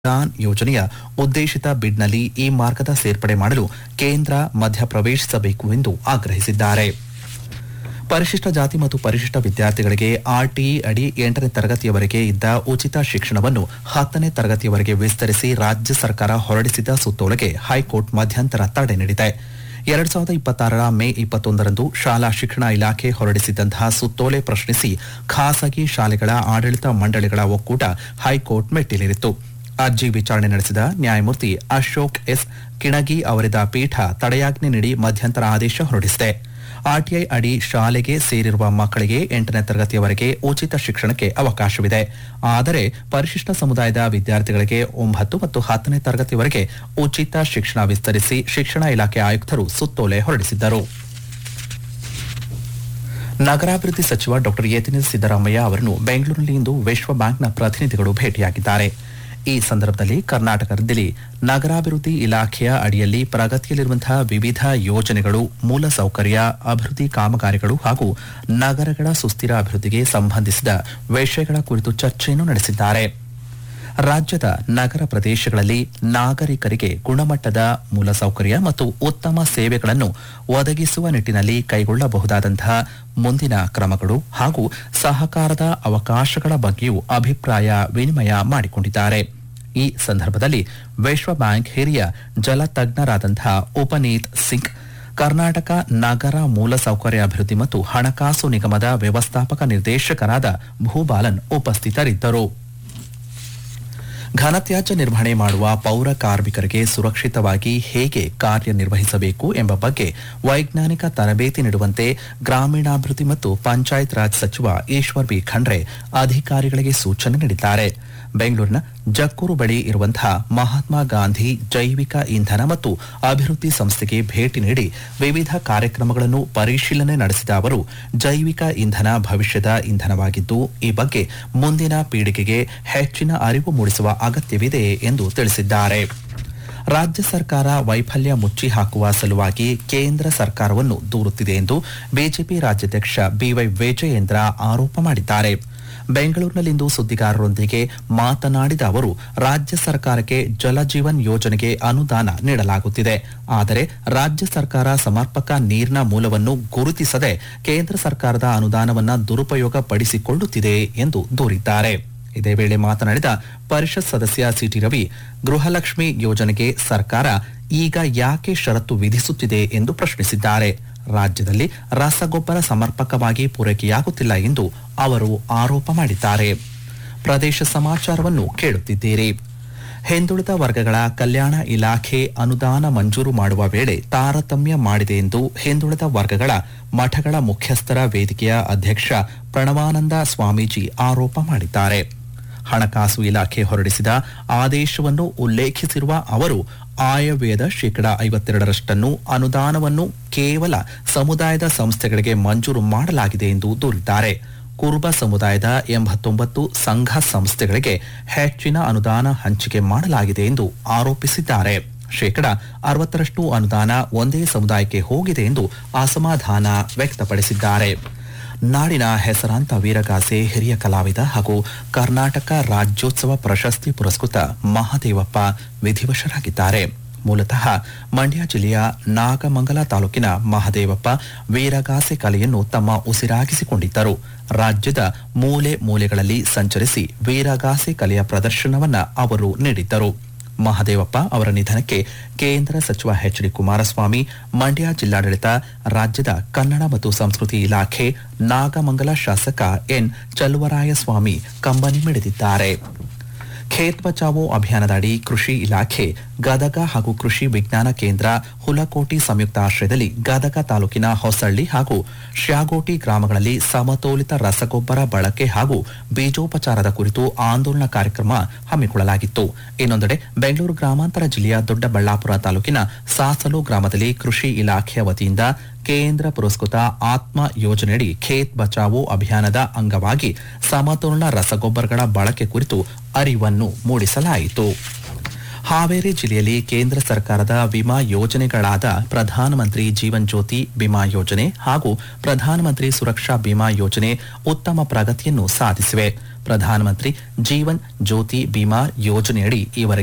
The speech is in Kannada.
ಉಡಾನ್ ಯೋಜನೆಯ ಉದ್ದೇಶಿತ ಬಿಡ್ನಲ್ಲಿ ಈ ಮಾರ್ಗದ ಸೇರ್ಪಡೆ ಮಾಡಲು ಕೇಂದ್ರ ಮಧ್ಯಪ್ರವೇಶಿಸಬೇಕು ಎಂದು ಆಗ್ರಹಿಸಿದ್ದಾರೆ ಪರಿಶಿಷ್ಟ ಜಾತಿ ಮತ್ತು ಪರಿಶಿಷ್ಟ ವಿದ್ಯಾರ್ಥಿಗಳಿಗೆ ಆರ್ಟಿಇ ಅಡಿ ಎಂಟನೇ ತರಗತಿಯವರೆಗೆ ಇದ್ದ ಉಚಿತ ಶಿಕ್ಷಣವನ್ನು ಹತ್ತನೇ ತರಗತಿಯವರೆಗೆ ವಿಸ್ತರಿಸಿ ರಾಜ್ಯ ಸರ್ಕಾರ ಹೊರಡಿಸಿದ ಸುತ್ತೋಲೆಗೆ ಹೈಕೋರ್ಟ್ ಮಧ್ಯಂತರ ತಡೆ ನೀಡಿದೆ ಎರಡ್ ಸಾವಿರದ ಇಪ್ಪತ್ತಾರರ ಮೇ ಇಪ್ಪತ್ತೊಂದರಂದು ಶಾಲಾ ಶಿಕ್ಷಣ ಇಲಾಖೆ ಹೊರಡಿಸಿದ್ದಂತಹ ಸುತ್ತೋಲೆ ಪ್ರಶ್ನಿಸಿ ಖಾಸಗಿ ಶಾಲೆಗಳ ಆಡಳಿತ ಮಂಡಳಿಗಳ ಒಕ್ಕೂಟ ಹೈಕೋರ್ಟ್ ಮೆಟ್ಟಿಲೇರಿತ್ತು ಅರ್ಜಿ ವಿಚಾರಣೆ ನಡೆಸಿದ ನ್ಯಾಯಮೂರ್ತಿ ಅಶೋಕ್ ಎಸ್ ಕಿಣಗಿ ಅವರಿದ್ದ ಪೀಠ ತಡೆಯಾಜ್ಞೆ ನೀಡಿ ಮಧ್ಯಂತರ ಆದೇಶ ಹೊರಡಿಸಿದೆ ಆರ್ಟಿಐ ಅಡಿ ಶಾಲೆಗೆ ಸೇರಿರುವ ಮಕ್ಕಳಿಗೆ ಎಂಟನೇ ತರಗತಿಯವರೆಗೆ ಉಚಿತ ಶಿಕ್ಷಣಕ್ಕೆ ಅವಕಾಶವಿದೆ ಆದರೆ ಪರಿಶಿಷ್ಟ ಸಮುದಾಯದ ವಿದ್ಯಾರ್ಥಿಗಳಿಗೆ ಒಂಬತ್ತು ಮತ್ತು ಹತ್ತನೇ ತರಗತಿವರೆಗೆ ಉಚಿತ ಶಿಕ್ಷಣ ವಿಸ್ತರಿಸಿ ಶಿಕ್ಷಣ ಇಲಾಖೆ ಆಯುಕ್ತರು ಸುತ್ತೋಲೆ ಹೊರಡಿಸಿದ್ದರು ನಗರಾಭಿವೃದ್ಧಿ ಸಚಿವ ಡಾ ಯತಿನಿಲ್ ಸಿದ್ದರಾಮಯ್ಯ ಅವರನ್ನು ಬೆಂಗಳೂರಿನಲ್ಲಿ ಇಂದು ವಿಶ್ವ ಬ್ಯಾಂಕ್ನ ಪ್ರತಿನಿಧಿಗಳು ಭೇಟಿಯಾಗಿದ್ದಾರೆ ಈ ಸಂದರ್ಭದಲ್ಲಿ ಕರ್ನಾಟಕದಲ್ಲಿ ನಗರಾಭಿವೃದ್ಧಿ ಇಲಾಖೆಯ ಅಡಿಯಲ್ಲಿ ಪ್ರಗತಿಯಲ್ಲಿರುವಂತಹ ವಿವಿಧ ಯೋಜನೆಗಳು ಮೂಲಸೌಕರ್ಯ ಅಭಿವೃದ್ಧಿ ಕಾಮಗಾರಿಗಳು ಹಾಗೂ ನಗರಗಳ ಸುಸ್ಥಿರ ಅಭಿವೃದ್ಧಿಗೆ ಸಂಬಂಧಿಸಿದ ವಿಷಯಗಳ ಕುರಿತು ಚರ್ಚೆಯನ್ನು ನಡೆಸಿದ್ದಾರೆ ರಾಜ್ಯದ ನಗರ ಪ್ರದೇಶಗಳಲ್ಲಿ ನಾಗರಿಕರಿಗೆ ಗುಣಮಟ್ಟದ ಮೂಲಸೌಕರ್ಯ ಮತ್ತು ಉತ್ತಮ ಸೇವೆಗಳನ್ನು ಒದಗಿಸುವ ನಿಟ್ಟಿನಲ್ಲಿ ಕೈಗೊಳ್ಳಬಹುದಾದಂತಹ ಮುಂದಿನ ಕ್ರಮಗಳು ಹಾಗೂ ಸಹಕಾರದ ಅವಕಾಶಗಳ ಬಗ್ಗೆಯೂ ಅಭಿಪ್ರಾಯ ವಿನಿಮಯ ಮಾಡಿಕೊಂಡಿದ್ದಾರೆ ಈ ಸಂದರ್ಭದಲ್ಲಿ ವಿಶ್ವ ಬ್ಯಾಂಕ್ ಹಿರಿಯ ಜಲತಜ್ಞರಾದಂತಹ ಉಪನೀತ್ ಸಿಂಗ್ ಕರ್ನಾಟಕ ನಗರ ಮೂಲಸೌಕರ್ಯ ಅಭಿವೃದ್ಧಿ ಮತ್ತು ಹಣಕಾಸು ನಿಗಮದ ವ್ಯವಸ್ಥಾಪಕ ನಿರ್ದೇಶಕರಾದ ಭೂಬಾಲನ್ ಉಪಸ್ಥಿತರಿದ್ದರು ಘನತ್ಯಾಜ್ಯ ನಿರ್ವಹಣೆ ಮಾಡುವ ಪೌರ ಕಾರ್ಮಿಕರಿಗೆ ಸುರಕ್ಷಿತವಾಗಿ ಹೇಗೆ ಕಾರ್ಯನಿರ್ವಹಿಸಬೇಕು ಎಂಬ ಬಗ್ಗೆ ವೈಜ್ಞಾನಿಕ ತರಬೇತಿ ನೀಡುವಂತೆ ಗ್ರಾಮೀಣಾಭಿವೃದ್ಧಿ ಮತ್ತು ಪಂಚಾಯತ್ ರಾಜ್ ಸಚಿವ ಈಶ್ವರ್ ಬಿ ಖಂಡ್ರೆ ಅಧಿಕಾರಿಗಳಿಗೆ ಸೂಚನೆ ನೀಡಿದ್ದಾರೆ ಬೆಂಗಳೂರಿನ ಜಕ್ಕೂರು ಬಳಿ ಇರುವಂತಹ ಮಹಾತ್ಮ ಗಾಂಧಿ ಜೈವಿಕ ಇಂಧನ ಮತ್ತು ಅಭಿವೃದ್ಧಿ ಸಂಸ್ಥೆಗೆ ಭೇಟಿ ನೀಡಿ ವಿವಿಧ ಕಾರ್ಯಕ್ರಮಗಳನ್ನು ಪರಿಶೀಲನೆ ನಡೆಸಿದ ಅವರು ಜೈವಿಕ ಇಂಧನ ಭವಿಷ್ಯದ ಇಂಧನವಾಗಿದ್ದು ಈ ಬಗ್ಗೆ ಮುಂದಿನ ಪೀಳಿಗೆಗೆ ಹೆಚ್ಚಿನ ಅರಿವು ಮೂಡಿಸುವ ಅಗತ್ಯವಿದೆ ಎಂದು ತಿಳಿಸಿದ್ದಾರೆ ರಾಜ್ಯ ಸರ್ಕಾರ ವೈಫಲ್ಯ ಮುಚ್ಚಿ ಹಾಕುವ ಸಲುವಾಗಿ ಕೇಂದ್ರ ಸರ್ಕಾರವನ್ನು ದೂರುತ್ತಿದೆ ಎಂದು ಬಿಜೆಪಿ ರಾಜ್ಯಾಧ್ಯಕ್ಷ ಬಿವೈ ವಿಜಯೇಂದ್ರ ಆರೋಪ ಮಾಡಿದ್ದಾರೆ ಬೆಂಗಳೂರಿನಲ್ಲಿಂದು ಸುದ್ದಿಗಾರರೊಂದಿಗೆ ಮಾತನಾಡಿದ ಅವರು ರಾಜ್ಯ ಸರ್ಕಾರಕ್ಕೆ ಜಲಜೀವನ್ ಯೋಜನೆಗೆ ಅನುದಾನ ನೀಡಲಾಗುತ್ತಿದೆ ಆದರೆ ರಾಜ್ಯ ಸರ್ಕಾರ ಸಮರ್ಪಕ ನೀರಿನ ಮೂಲವನ್ನು ಗುರುತಿಸದೆ ಕೇಂದ್ರ ಸರ್ಕಾರದ ಅನುದಾನವನ್ನ ದುರುಪಯೋಗ ಪಡಿಸಿಕೊಳ್ಳುತ್ತಿದೆ ಎಂದು ದೂರಿದ್ದಾರೆ ಇದೇ ವೇಳೆ ಮಾತನಾಡಿದ ಪರಿಷತ್ ಸದಸ್ಯ ಸಿಟಿ ರವಿ ಗೃಹಲಕ್ಷ್ಮಿ ಯೋಜನೆಗೆ ಸರ್ಕಾರ ಈಗ ಯಾಕೆ ಷರತ್ತು ವಿಧಿಸುತ್ತಿದೆ ಎಂದು ಪ್ರಶ್ನಿಸಿದ್ದಾರೆ ರಾಜ್ಯದಲ್ಲಿ ರಸಗೊಬ್ಬರ ಸಮರ್ಪಕವಾಗಿ ಪೂರೈಕೆಯಾಗುತ್ತಿಲ್ಲ ಎಂದು ಅವರು ಆರೋಪ ಮಾಡಿದ್ದಾರೆ ಪ್ರದೇಶ ಸಮಾಚಾರವನ್ನು ಕೇಳುತ್ತಿದ್ದೀರಿ ಹಿಂದುಳಿದ ವರ್ಗಗಳ ಕಲ್ಯಾಣ ಇಲಾಖೆ ಅನುದಾನ ಮಂಜೂರು ಮಾಡುವ ವೇಳೆ ತಾರತಮ್ಯ ಮಾಡಿದೆ ಎಂದು ಹಿಂದುಳಿದ ವರ್ಗಗಳ ಮಠಗಳ ಮುಖ್ಯಸ್ಥರ ವೇದಿಕೆಯ ಅಧ್ಯಕ್ಷ ಪ್ರಣವಾನಂದ ಸ್ವಾಮೀಜಿ ಆರೋಪ ಮಾಡಿದ್ದಾರೆ ಹಣಕಾಸು ಇಲಾಖೆ ಹೊರಡಿಸಿದ ಆದೇಶವನ್ನು ಉಲ್ಲೇಖಿಸಿರುವ ಅವರು ಆಯವ್ಯಯದ ಶೇಕಡ ಐವತ್ತೆರಡರಷ್ಟನ್ನು ಅನುದಾನವನ್ನು ಕೇವಲ ಸಮುದಾಯದ ಸಂಸ್ಥೆಗಳಿಗೆ ಮಂಜೂರು ಮಾಡಲಾಗಿದೆ ಎಂದು ದೂರಿದ್ದಾರೆ ಕುರುಬ ಸಮುದಾಯದ ಎಂಬತ್ತೊಂಬತ್ತು ಸಂಘ ಸಂಸ್ಥೆಗಳಿಗೆ ಹೆಚ್ಚಿನ ಅನುದಾನ ಹಂಚಿಕೆ ಮಾಡಲಾಗಿದೆ ಎಂದು ಆರೋಪಿಸಿದ್ದಾರೆ ಶೇಕಡ ಅರವತ್ತರಷ್ಟು ಅನುದಾನ ಒಂದೇ ಸಮುದಾಯಕ್ಕೆ ಹೋಗಿದೆ ಎಂದು ಅಸಮಾಧಾನ ವ್ಯಕ್ತಪಡಿಸಿದ್ದಾರೆ ನಾಡಿನ ಹೆಸರಾಂತ ವೀರಗಾಸೆ ಹಿರಿಯ ಕಲಾವಿದ ಹಾಗೂ ಕರ್ನಾಟಕ ರಾಜ್ಯೋತ್ಸವ ಪ್ರಶಸ್ತಿ ಪುರಸ್ಕೃತ ಮಹಾದೇವಪ್ಪ ವಿಧಿವಶರಾಗಿದ್ದಾರೆ ಮೂಲತಃ ಮಂಡ್ಯ ಜಿಲ್ಲೆಯ ನಾಗಮಂಗಲ ತಾಲೂಕಿನ ಮಹದೇವಪ್ಪ ವೀರಗಾಸೆ ಕಲೆಯನ್ನು ತಮ್ಮ ಉಸಿರಾಗಿಸಿಕೊಂಡಿದ್ದರು ರಾಜ್ಯದ ಮೂಲೆ ಮೂಲೆಗಳಲ್ಲಿ ಸಂಚರಿಸಿ ವೀರಗಾಸೆ ಕಲೆಯ ಪ್ರದರ್ಶನವನ್ನ ಅವರು ನೀಡಿದ್ದರು ಮಹದೇವಪ್ಪ ಅವರ ನಿಧನಕ್ಕೆ ಕೇಂದ್ರ ಸಚಿವ ಎಚ್ ಡಿ ಕುಮಾರಸ್ವಾಮಿ ಮಂಡ್ಯ ಜಿಲ್ಲಾಡಳಿತ ರಾಜ್ಯದ ಕನ್ನಡ ಮತ್ತು ಸಂಸ್ಕೃತಿ ಇಲಾಖೆ ನಾಗಮಂಗಲ ಶಾಸಕ ಎನ್ ಚಲುವರಾಯಸ್ವಾಮಿ ಕಂಬನಿ ಮಿಡಿದಿದ್ದಾರೆ ಖೇತ್ ಬಚಾವೋ ಅಭಿಯಾನದಡಿ ಕೃಷಿ ಇಲಾಖೆ ಗದಗ ಹಾಗೂ ಕೃಷಿ ವಿಜ್ಞಾನ ಕೇಂದ್ರ ಹುಲಕೋಟಿ ಸಂಯುಕ್ತ ಆಶ್ರಯದಲ್ಲಿ ಗದಗ ತಾಲೂಕಿನ ಹೊಸಳ್ಳಿ ಹಾಗೂ ಶ್ಯಾಗೋಟಿ ಗ್ರಾಮಗಳಲ್ಲಿ ಸಮತೋಲಿತ ರಸಗೊಬ್ಬರ ಬಳಕೆ ಹಾಗೂ ಬೀಜೋಪಚಾರದ ಕುರಿತು ಆಂದೋಲನ ಕಾರ್ಯಕ್ರಮ ಹಮ್ಮಿಕೊಳ್ಳಲಾಗಿತ್ತು ಇನ್ನೊಂದೆಡೆ ಬೆಂಗಳೂರು ಗ್ರಾಮಾಂತರ ಜಿಲ್ಲೆಯ ದೊಡ್ಡಬಳ್ಳಾಪುರ ತಾಲೂಕಿನ ಸಾಸಲು ಗ್ರಾಮದಲ್ಲಿ ಕೃಷಿ ಇಲಾಖೆಯ ವತಿಯಿಂದ ಕೇಂದ್ರ ಪುರಸ್ಕೃತ ಆತ್ಮ ಯೋಜನೆಯಡಿ ಖೇತ್ ಬಚಾವೋ ಅಭಿಯಾನದ ಅಂಗವಾಗಿ ಸಮತೋಲನ ರಸಗೊಬ್ಬರಗಳ ಬಳಕೆ ಕುರಿತು ಅರಿವನ್ನು ಮೂಡಿಸಲಾಯಿತು ಹಾವೇರಿ ಜಿಲ್ಲೆಯಲ್ಲಿ ಕೇಂದ್ರ ಸರ್ಕಾರದ ವಿಮಾ ಯೋಜನೆಗಳಾದ ಪ್ರಧಾನಮಂತ್ರಿ ಜೀವನ್ ಜ್ಯೋತಿ ವಿಮಾ ಯೋಜನೆ ಹಾಗೂ ಪ್ರಧಾನಮಂತ್ರಿ ಸುರಕ್ಷಾ ಬಿಮಾ ಯೋಜನೆ ಉತ್ತಮ ಪ್ರಗತಿಯನ್ನು ಸಾಧಿಸಿವೆ ಪ್ರಧಾನಮಂತ್ರಿ ಜೀವನ್ ಜ್ಯೋತಿ ಬಿಮಾ ಯೋಜನೆಯಡಿ ಈವರೆಗೆ